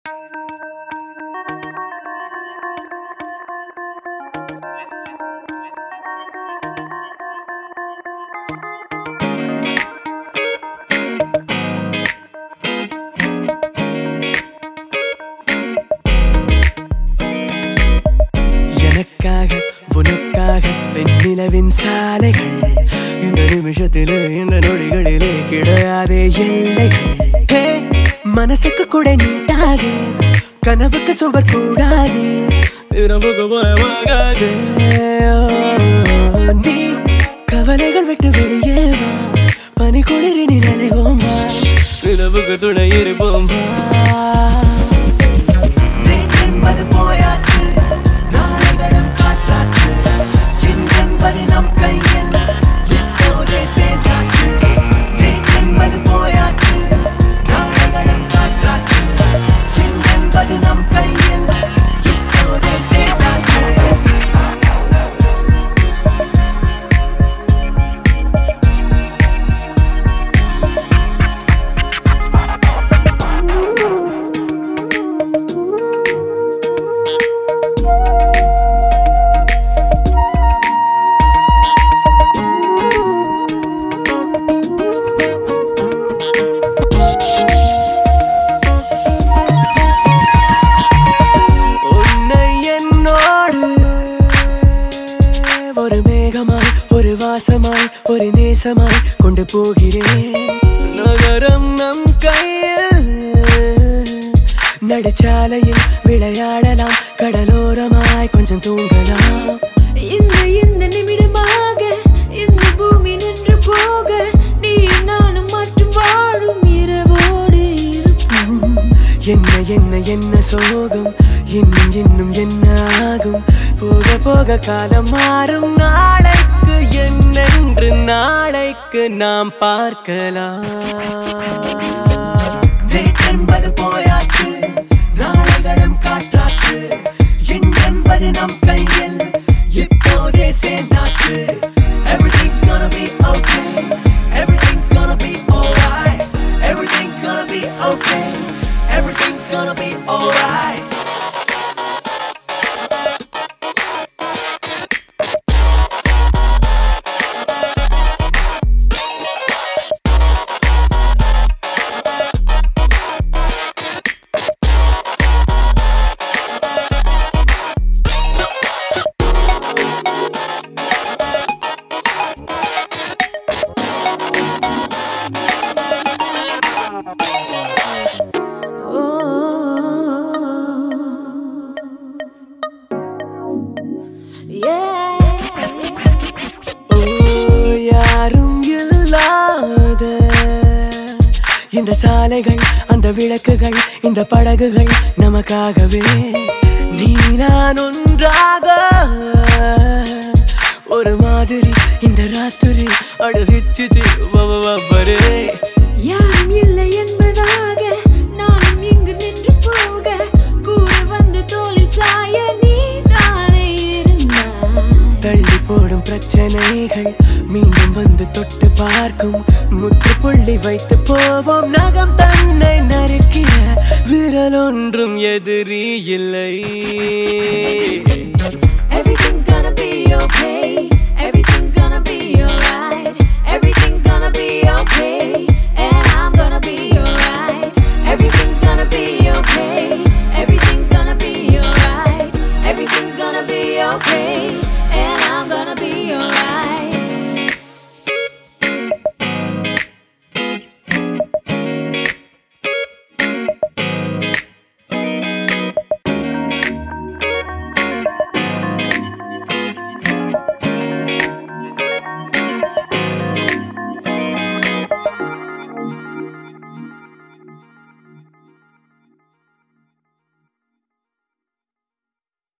எனக்காக உனக்காக வெண்ணிலவின் சாலைகள் இந்த நிமிஷத்திலே இந்த நொடிகளிலே கிடையாதே எல்லைகள் ஹே, மனசுக்கு கூட நீட்டாது கனவுக்கு சுவர் கூடாது இரவுக்கு பயமாகாது நீ கவலைகள் விட்டு வெளியே வா பனி குளிரின் நிலைவோம் வா நிலவுக்கு துணை இருப்போம் வா நேற்றென்பது போயாச்சு நாளைகளும் காற்றாச்சு இன்றென்பது நம் கையில் இப்போதே சேர்ந்தாச்சு நேற்றென்பது போயாச்சு நாளைகளும் காற்றாச்சு இன்றென்பது நம் கையில் இப்போதே சேர்ந்தாச்சு உன்னை என்னோடு ஒரு மேகமாய் ஒரு வாசமாய் ஒரு நேசமாய் கொண்டு போகிறேன் நகரம் நம் கையில் நடுச்சாலையில் விளையாடலாம் கடலோரமாய் கொஞ்சம் தூங்கலாம் இந்த இந்த நிமிடமாக இந்த பூமி நின்று போக நீ நானும் மட்டும் வாழும் இரவோடு இருப்போம் என்ன என்ன என்ன சோகம் இன்னும் இன்னும் என்ன ஆகும் போக போக காலம் மாறும் நாளைக்கு என்னென்று நாளைக்கு நாம் பார்க்கலாம் நேற்றென்பது போயாச்சு நாளைகளும் காற்றாச்சு இன்றென்பது நம் கையில் இப்போதே சேர்ந்தாச்சு Everything's gonna be okay Everything's gonna be alright Everything's gonna be okay Everything's gonna be alright ஓ, யாரும் இல்லாத இந்த சாலைகள் அந்த விளக்குகள் இந்த படகுகள் நமக்காகவே நீ நான் ஒன்றாக ஒரு மாதிரி இந்த ராத்திரி அடசிச்சு பரே யாரும் இல்லை என்பதாக நானும் இங்கு நின்று போக கூட வந்து தோளில் சாய நீ தானே இருந்தாய் தள்ளி போடும் பிரச்சனைகள் மீண்டும் வந்து தொட்டு பார்க்கும் முற்றுப்புள்ளி வைத்து போவோம் நகம் தன்னை நறுக்கிய விரல் ஒன்றும் எதிரி இல்லை